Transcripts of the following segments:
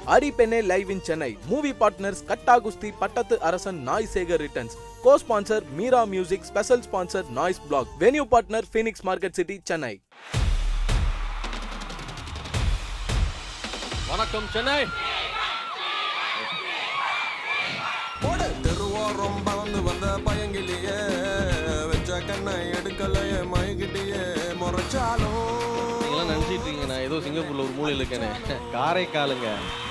அரிபெனே live in Chennai movie partners Gatta Kusthi Pattathu Arasan Naai Sekar returns co sponsor Meera music special sponsor noise block venue partner Phoenix Market City Chennai வணக்கம் சென்னை தெருவோரம் பறந்து வந்த பயங்கிலேயே வச்ச கண்ணை எடுக்கலையே மயக்கிட்டேயே முறைச்சாலும் நீங்களாம் நினைச்சிட்டு இருக்கீங்க நான் ஏதோ சிங்கப்பூர்ல ஒரு மூலையில் இருக்கேனே காரைக்காலுங்க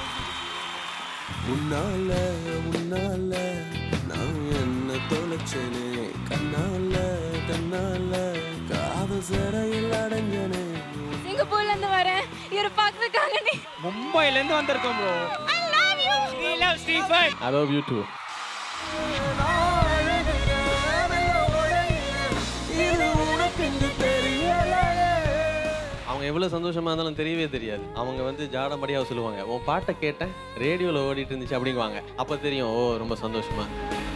உன்னால உன்னால நான் என்ன தொலைச்சேனே கண்ணால கண்ணால காது சிறையில் அடைஞ்சனே சிங்கப்பூர்ல இருந்து வரேன் இவரை பார்க்கறதுக்காக நீ மும்பைல இருந்து வந்திருக்கோம் bro I love you we love Stephen I love you too இது உனக்கு இங்கு தெரியலையே அவங்க எவ்வளவு சந்தோஷமா இருந்தாலும் தெரியவே தெரியாது அவங்க வந்து ஜாடம்படியாக சொல்லுவாங்க உன் பாட்டை கேட்டேன் ரேடியோல ஓடிட்டு இருந்துச்சு அப்படிங்குவாங்க அப்ப தெரியும் ஓ ரொம்ப சந்தோஷமா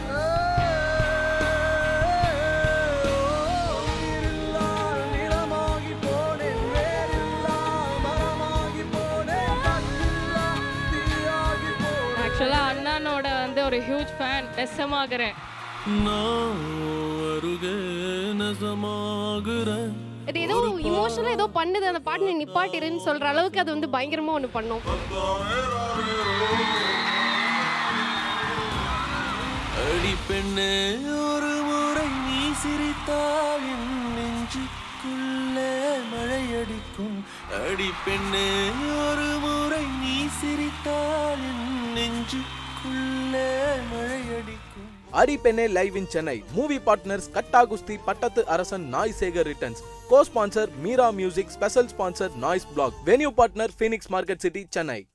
நிலமாகி போனேன் வேறில்லா மரமாகி போனேன் கண்ணில்லா தீயாகி போனேன் ஆக்சுவலாக அண்ணனோட வந்து ஒரு ஹியூஜ் ஃபேன் நெசமாகிறேன் நான் அருகே நெசமாகுறேன் இது ஏதோ இமோஷனலா ஏதோ பண்ணுது அந்த பாட்டு நீ நிப்பாட்டிருன்னு சொல்ற அளவுக்கு அது வந்து பயங்கரமா ஒண்ணு பண்ணும் அடி பெண்ணே ஒரு முறை நீ சிரித்தால் என் நெஞ்சுக்குள்ளே மழையடிக்கும் அடி பெண்ணே ஒரு முறை நீ சிரித்தால் என் நெஞ்சுக்குள்ளே மழையடிக்கும் அரிபெனே live in Chennai movie partners Gatta Kusthi Pattathu Arasan Naai Sekar returns co sponsor Meera music special sponsor noise block venue partner Phoenix Market City Chennai